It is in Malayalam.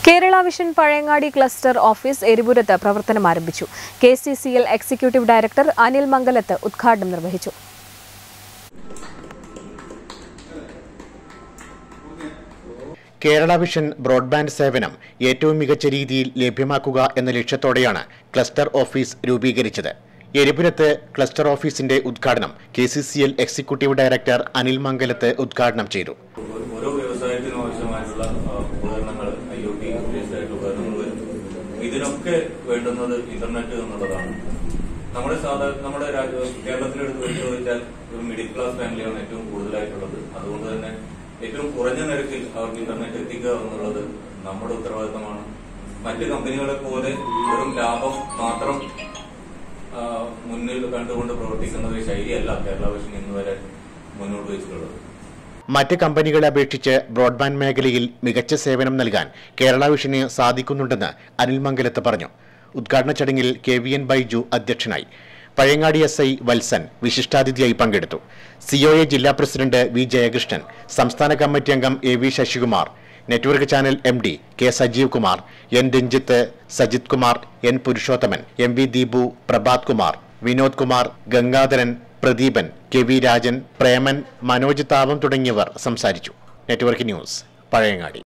Kerala vision Pazhayangadi cluster office എരിപുരത്ത് പ്രവർത്തനം ആരംഭിച്ചു K C C L executive director Anil Mangalath ഉദ്ഘാടനം നിർവഹിച്ചു കേരള വിഷൻ ബ്രോഡ്ബാൻഡ് സേവനം ഏറ്റവും മികച്ച രീതിയിൽ ലഭ്യമാക്കുക എന്ന ലക്ഷ്യത്തോടെയാണ് ക്ലസ്റ്റർ ഓഫീസ് രൂപീകരിച്ചത് എരിപുരത്ത് ക്ലസ്റ്റർ ഓഫീസിന്റെ ഉദ്ഘാടനം K C C L executive director Anil Mangalath ഉദ്ഘാടനം ചെയ്തു ഓരോ വ്യവസായത്തിനും ആവശ്യമായിട്ടുള്ള ആ, ഉപകരണങ്ങൾ ഐ ഒ ടി ബേസ്ഡ് ആയിട്ടുള്ള ഉപകരണങ്ങൾ വരും ഇതിനൊക്കെ വേണ്ടുന്നത് ഇന്റർനെറ്റ് എന്നുള്ളതാണ് നമ്മുടെ സാധാരണ നമ്മുടെ രാജ്യ- കേരളത്തിലെടുത്ത് പരിശോധിച്ചാൽ ഒരു മിഡിൽ ക്ലാസ് ഫാമിലിയാണ് ഏറ്റവും കൂടുതലായിട്ടുള്ളത് അതുകൊണ്ട് തന്നെ ഏറ്റവും കുറഞ്ഞ നിരക്കിൽ അവർക്ക് ഇന്റർനെറ്റ് എത്തിക്കുക എന്നുള്ളത് നമ്മുടെ ഉത്തരവാദിത്തമാണ് മറ്റ് കമ്പനികളെ പോലെ വെറും ലാഭം മാത്രം ആ, മുന്നിൽ കണ്ടുകൊണ്ട് പ്രവർത്തിക്കുന്ന ഒരു ശൈലിയല്ല കേരള വിഷൻ ഇന്ന് വരെ മുന്നോട്ട് വെച്ചിട്ടുള്ളത് മറ്റ് കമ്പനികളെ അപേക്ഷിച്ച് ബ്രോഡ്ബാൻഡ് മേഖലയിൽ മികച്ച സേവനം നൽകാൻ കേരള വിഷന് സാധിക്കുന്നുണ്ടെന്ന് അനിൽ മംഗലത്ത് പറഞ്ഞു ഉദ്ഘാടന ചടങ്ങിൽ കെ വി എൻ ബൈജു അധ്യക്ഷനായി പഴയങ്ങാടി എസ് ഐ വത്സൻ വിശിഷ്ടാതിഥിയായി പങ്കെടുത്തു സിഒഎ ജില്ലാ പ്രസിഡന്റ് വി ജയകൃഷ്ണൻ സംസ്ഥാന കമ്മിറ്റി അംഗം A V Sasikumar network channel M D K Sajeev Kumar N Ranjith Sajith Kumar N Purushothaman M V Deepu Prabhath Kumar Vinod Kumar Gangadharan Pradeepan K V Rajan Preman Manoj താപം തുടങ്ങിയവർ സംസാരിച്ചു നെറ്റ്വർക്ക് ന്യൂസ് പഴയങ്ങാടി